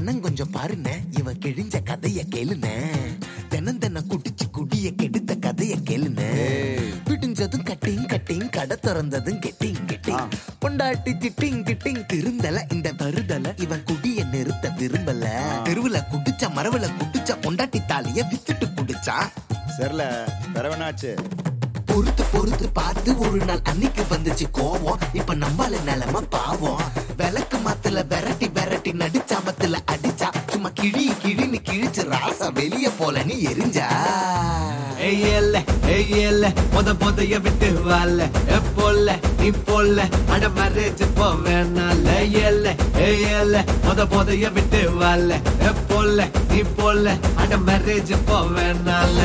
கண்ணன் கொஞ்சம் பாருன இவன் கிழிஞ்ச கதைய கேளுன தினம் தினம் குடிச்சு குடிய கெடுத்த கதைய கேளுன விடிஞ்சதும் கட்டிங் கட்டிங் கடை திறந்ததும் கெட்டிங் கெட்டிங் பொண்டாட்டி திட்டிங் திட்டிங் திருந்தல இந்த வருதல இவன் குடிய நிறுத்த விரும்பல தெருவுல குடிச்ச மரவுல குடிச்ச பொண்டாட்டி தாலிய வித்துட்டு குடிச்சா சரில தரவனாச்சு பொறுத்து பொறுத்து பார்த்து ஒரு நாள் அன்னைக்கு வந்துச்சு கோவம் இப்ப நம்மள நிலைமை பாவம் விளக்கு மாத்துல விரட்டி விரட்டி நடிச்சாமத்துல அடிச்சா சும்மா கிழி கிழின்னு கிழிச்சு ராசா வெளிய போல நீ எரிஞ்சா ஏயல்ல ஏயல்ல முத முதைய விட்டு வாழ எப்போல்ல நீ போல அட மறைச்சு போவேனால ஏல்ல ஏயல்ல முத முதைய விட்டு வாழ எப்போல்ல நீ போல அட மறைச்சு போவேனால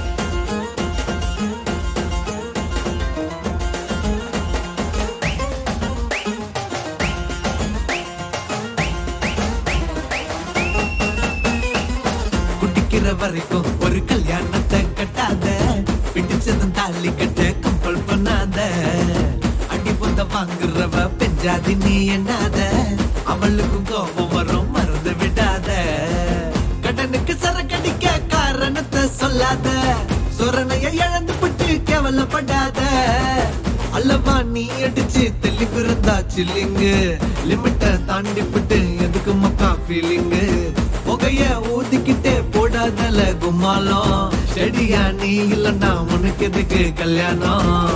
குடிக்கிற வரைக்கும் ஒரு கல்யாணத்தை கட்டாத பிடிச்சதும் தாலி கட்ட கம்பல் பண்ணாத அடி பொந்த வாங்குறவ பெஞ்சாதி நீ எண்ணாத அவளுக்கும் கோபம் வரும் மறந்து விடாத கடனுக்கு சரக்கடிக்க காரணத்தை சொல்லாத சொரணைய இழந்து விட்டு கேவலப்படாத அல்லவா நீ அடிச்சு தெளிவு இருந்தா சில்லிங்கு லிமிட்ட தாண்டி விட்டு எதுக்கு மக்கா ஃபீலிங்கு புகைய ஊதிக்கிட்டே போடாதல கும்மாலம் செடியா நீ இல்லன்னா உனக்கு எதுக்கு கல்யாணம்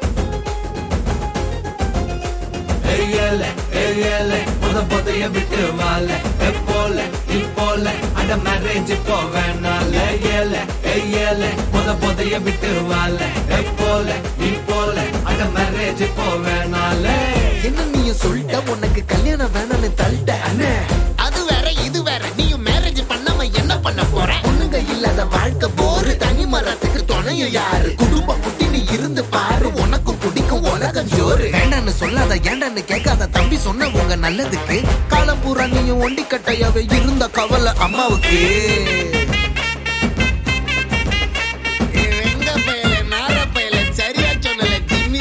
ஏயல ஏயல முத புதைய விட்டு வாழ எப்போல இப்போல அட மேரேஜ் போவேனால ஏல ஏயல முத புதைய விட்டு வாழ எப்போல இப்போல அட மேரேஜ் போவேனால என்ன நீயும் சொல்லிட்ட உனக்கு கல்யாணம் வேணும்னு தள்ளிட்ட அண்ணே அது வேற இது வேற நீயும் மேரேஜ் பண்ணாம என்ன பண்ண போற பொண்ணுங்க இல்லாத வாழ்க்கை போரு தனி மரத்துக்கு துணையும் யாரு குடும்ப குட்டி நீ இருந்து பாரு உனக்கும் பிடிக்கும் உலகம் ஜோறு வேண்டான்னு சொல்லாத ஏண்டான்னு கேட்காத தம்பி சொன்ன உங்க நல்லதுக்கு காலம் பூரா நீயும் ஒண்டி கட்டையாவே இருந்த கவலை அம்மாவுக்கு வெங்க பயல நார பயல சரியா சொன்னல ஜிம்மி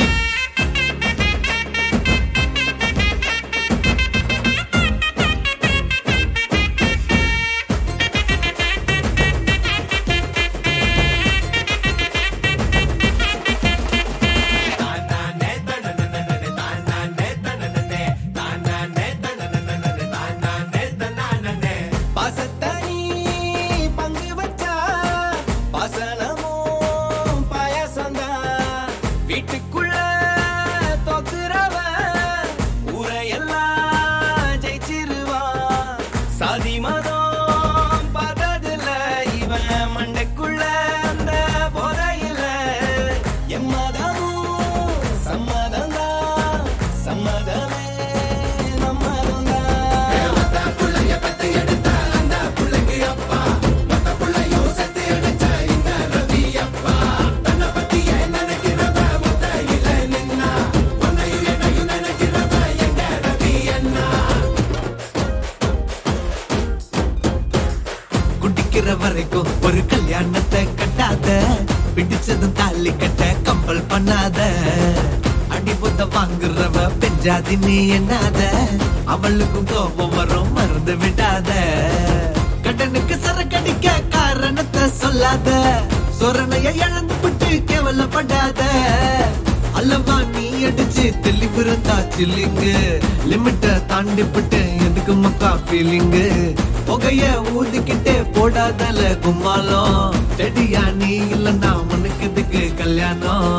பாசத்தனி பங்கு வச்சா பாசனமும் பாயசந்தான் வீட்டுக்குள்ள தோக்குறவ ஊரையெல்லாம் ஜெயிச்சிருவான் சாதி மதம் பார்த்ததில்ல இவன் மண்டைக்குள்ள அந்த போதையில எம்மதமும் சம்மதம்தான் சம்மதமே நம்மதம்தான் குடிக்கிற வரைக்கும் ஒரு கல்யாணத்தை கட்டாத பிடிச்சதும் தாலி கட்ட கம்பல் பண்ணாத அடி பொத்த வாங்குறவ பெஞ்சாதி நீ எண்ணாத அவளுக்கும் கோபம் வரும் மறந்து விடாத கடனுக்கு சரக்கடிக்க காரணத்தை சொல்லாத சொரணைய இழந்து விட்டு கேவலப்படாத அல்லவா நீ அடிச்சு தெளிவு இருந்தா சில்லிங்கு லிமிட்ட தாண்டி விட்டு எதுக்கு மக்கா ஃபீலிங்கு புகைய ஊதிக்கிட்டே போடாதல கும்மாலம் செடியா நீ இல்லன்னா உனக்கு எதுக்கு கல்யாணம்